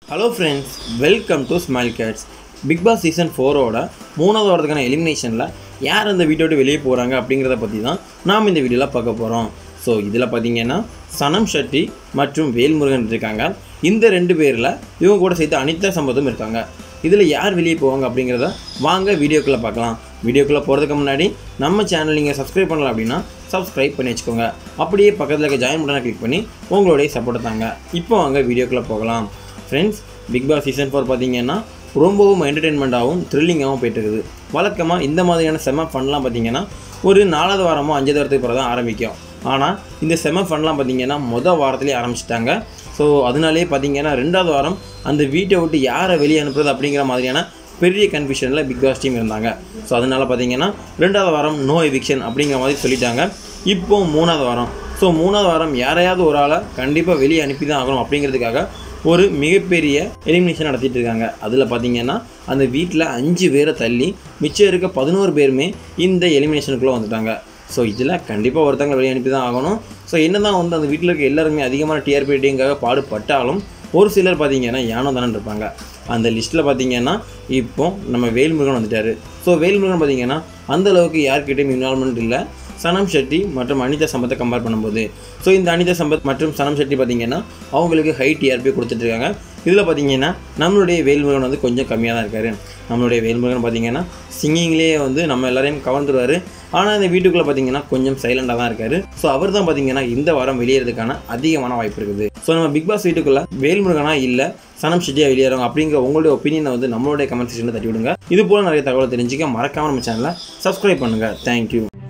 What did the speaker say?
hello friends welcome to smile cats Bigg Boss season ஃபோரோட மூணாவது வாரத்துக்கான எலிமினேஷனில் யார் அந்த வீட்டை விட்டு வெளியே போகிறாங்க அப்படிங்கிறத பற்றி தான் நாம் இந்த வீடியோவில் பார்க்க போகிறோம் ஸோ இதில் பார்த்தீங்கன்னா சனம் ஷெட்டி மற்றும் வேல்முருகன் இருக்காங்க இந்த ரெண்டு பேரில் இவங்க கூட சேர்த்து அனிதா சம்பத்தும் இருக்காங்க இதில் யார் வெளியே போவாங்க அப்படிங்கிறத வாங்க வீடியோக்குள்ளே பார்க்கலாம் வீடியோக்குள்ளே போகிறதுக்கு முன்னாடி நம்ம சேனல் நீங்கள் சப்ஸ்கிரைப் பண்ணல அப்படின்னா சப்ஸ்கிரைப் பண்ணி வச்சுக்கோங்க அப்படியே பக்கத்தில் இருக்க ஜாயின் பட்டனை கிளிக் பண்ணி உங்களுடைய சப்போர்ட் தாங்க இப்போ வாங்க வீடியோக்குள்ளே போகலாம் friends Bigg Boss season four பார்த்தீங்கன்னா ரொம்பவும் என்டர்டெயின்மெண்ட்டாகவும் த்ரில்லிங்காகவும் போயிட்டு இருக்குது வழக்கமாக இந்த மாதிரியான செம ஃபன்லாம் பார்த்தீங்கன்னா ஒரு நாலாவது வாரமோ அஞ்சாவது வாரத்துக்கு பிறகு தான் ஆரம்பிக்கும் ஆனால் இந்த செம ஃபன்லாம் பார்த்தீங்கன்னா மொதல் வாரத்துலேயே ஆரம்பிச்சிட்டாங்க ஸோ அதனாலே பார்த்தீங்கன்னா ரெண்டாவது வாரம் அந்த வீட்டை விட்டு யாரை வெளியே அனுப்புறது அப்படிங்கிற மாதிரியான பெரிய கன்ஃபியூஷனில் பிக் பாஸ் டீம் இருந்தாங்க ஸோ அதனால் பார்த்தீங்கன்னா ரெண்டாவது வாரம் நோ எவிக்ஷன் அப்படிங்கிற மாதிரி சொல்லிட்டாங்க இப்போ மூணாவது வாரம் ஸோ மூணாவது வாரம் யாரையாவது ஒரு ஆளை கண்டிப்பாக வெளியே அனுப்பி தான் ஆகணும் அப்படிங்கிறதுக்காக ஒரு மிகப்பெரிய எலிமினேஷன் நடத்திட்டு இருக்காங்க அதில் பார்த்தீங்கன்னா அந்த வீட்டில் அஞ்சு பேரை தள்ளி மிச்சம் இருக்க பதினோரு பேருமே இந்த எலிமினேஷனுக்குள்ளே வந்துட்டாங்க ஸோ இதில் கண்டிப்பாக ஒருத்தங்களை வெளியே அனுப்பி தான் ஆகணும் ஸோ என்ன தான் வந்து அந்த வீட்டில் இருக்க எல்லாருமே அதிகமான டிஆர்பி ரேட்டிங்காக பாடுபட்டாலும் ஒரு சிலர் பார்த்தீங்கன்னா யானோ தானே இருப்பாங்க அந்த லிஸ்ட்டில் பார்த்தீங்கன்னா இப்போ நம்ம வேல்முருகன் வந்துட்டார் ஸோ வேல்முருகன் பார்த்தீங்கன்னா அந்த அளவுக்கு யார்கிட்டையும் இன்வால்மெண்ட் இல்லை சனம் ஷெட்டி மற்றும் அனிதா சம்பத்தை கம்பேர் பண்ணும்போது ஸோ இந்த அனிதா சம்பத் மற்றும் சனம் ஷெட்டி பார்த்தீங்கன்னா அவங்களுக்கு ஹை டிஆர்பி கொடுத்துட்ருக்காங்க இதில் பார்த்தீங்கன்னா நம்மளுடைய வேல்முருகன் வந்து கொஞ்சம் கம்மியாக தான் இருக்கார் நம்மளுடைய வேல்முருகன் பார்த்தீங்கன்னா சிங்கிங்லேயே வந்து நம்ம எல்லாரையும் கவர்ந்துருவார் ஆனால் இந்த வீட்டுக்குள்ளே பார்த்தீங்கன்னா கொஞ்சம் சைலண்டாக தான் இருக்கார் ஸோ அவர் தான் பார்த்தீங்கன்னா இந்த வாரம் வெளியேறதுக்கான அதிகமான வாய்ப்பு இருக்குது ஸோ நம்ம பிக் பாஸ் வீட்டுக்குள்ளே வேல்முருகனா இல்லை சனம் ஷெட்டியாக வெளியேறோம் அப்படிங்கிற உங்களுடைய ஒப்பீனியனை வந்து நம்மளுடைய கமெண்ட் செக்ஷனில் தட்டி விடுங்க இது போல் நிறைய தகவலை தெரிஞ்சுக்க மறக்காம நம்ம சேனலை சப்ஸ்கிரைப் பண்ணுங்கள் தேங்க்யூ